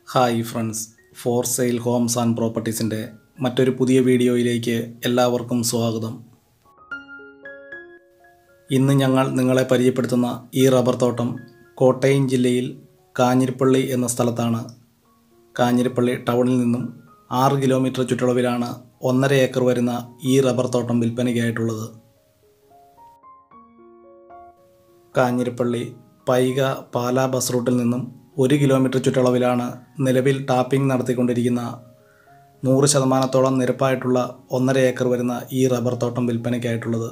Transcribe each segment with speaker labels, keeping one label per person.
Speaker 1: hi friends for sale homes and പ്രോപ്പർട്ടീസിൻ്റെ മറ്റൊരു പുതിയ വീഡിയോയിലേക്ക് എല്ലാവർക്കും സ്വാഗതം ഇന്ന് ഞങ്ങൾ നിങ്ങളെ പരിചയപ്പെടുത്തുന്ന ഈ റബ്ബർ തോട്ടം കോട്ടയം ജില്ലയിൽ കാഞ്ഞിരപ്പള്ളി എന്ന സ്ഥലത്താണ് കാഞ്ഞിരപ്പള്ളി ടൗണിൽ നിന്നും ആറ് കിലോമീറ്റർ ചുറ്റളവിലാണ് ഒന്നര ഏക്കർ വരുന്ന ഈ റബ്ബർ തോട്ടം വിൽപ്പനയ്ക്കായിട്ടുള്ളത് കാഞ്ഞിരപ്പള്ളി പൈക പാലാ ബസ് റൂട്ടിൽ നിന്നും ഒരു കിലോമീറ്റർ ചുറ്റളവിലാണ് നിലവിൽ ടാപ്പിംഗ് നടത്തിക്കൊണ്ടിരിക്കുന്ന നൂറ് ശതമാനത്തോളം നിരപ്പായിട്ടുള്ള ഒന്നര ഏക്കർ വരുന്ന ഈ റബ്ബർ തോട്ടം വിൽപ്പനയ്ക്കായിട്ടുള്ളത്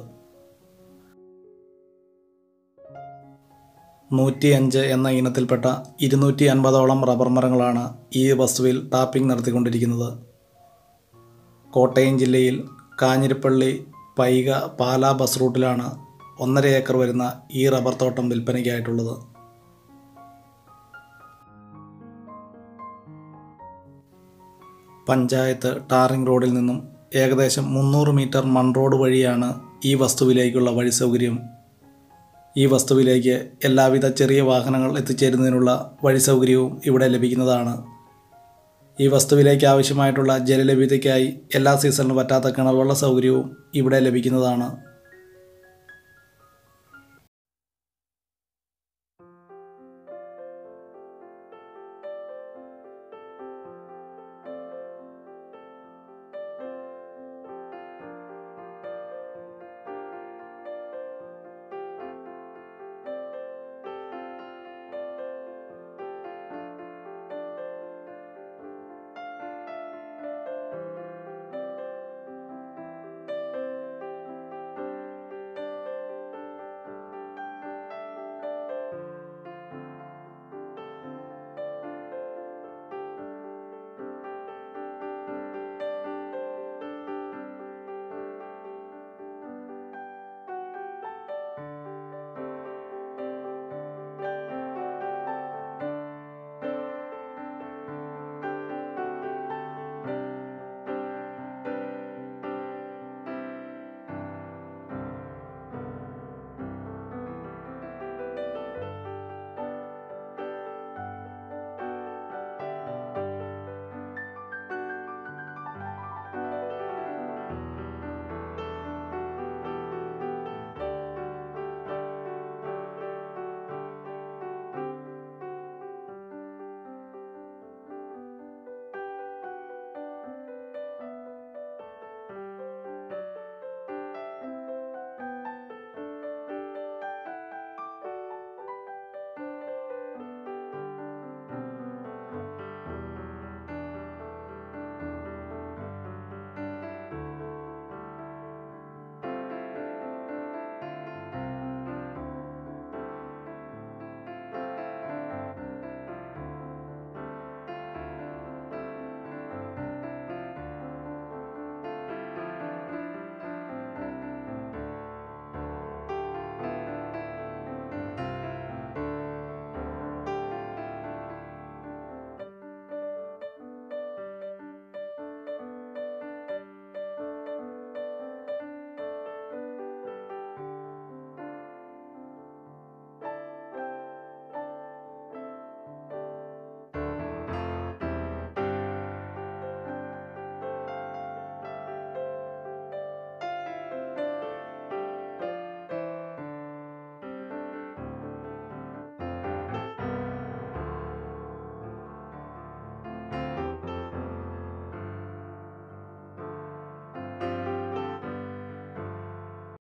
Speaker 1: നൂറ്റി അഞ്ച് എന്ന ഇനത്തിൽപ്പെട്ട ഇരുന്നൂറ്റി അൻപതോളം റബ്ബർ മരങ്ങളാണ് ഈ വസ്തുവിൽ ടാപ്പിംഗ് നടത്തിക്കൊണ്ടിരിക്കുന്നത് കോട്ടയം ജില്ലയിൽ കാഞ്ഞിരപ്പള്ളി പൈക പാലാ ബസ് റൂട്ടിലാണ് ഒന്നര ഏക്കർ വരുന്ന ഈ റബ്ബർ തോട്ടം വിൽപ്പനയ്ക്കായിട്ടുള്ളത് പഞ്ചായത്ത് ടാറിംഗ് റോഡിൽ നിന്നും ഏകദേശം മുന്നൂറ് മീറ്റർ മൺ റോഡ് വഴിയാണ് ഈ വസ്തുവിലേക്കുള്ള വഴി സൗകര്യം ഈ വസ്തുവിലേക്ക് എല്ലാവിധ ചെറിയ വാഹനങ്ങൾ എത്തിച്ചേരുന്നതിനുള്ള വഴി സൗകര്യവും ഇവിടെ ലഭിക്കുന്നതാണ് ഈ വസ്തുവിലേക്ക് ആവശ്യമായിട്ടുള്ള ജലലഭ്യതയ്ക്കായി എല്ലാ സീസണിലും പറ്റാത്ത കിണർവെള്ള സൗകര്യവും ഇവിടെ ലഭിക്കുന്നതാണ്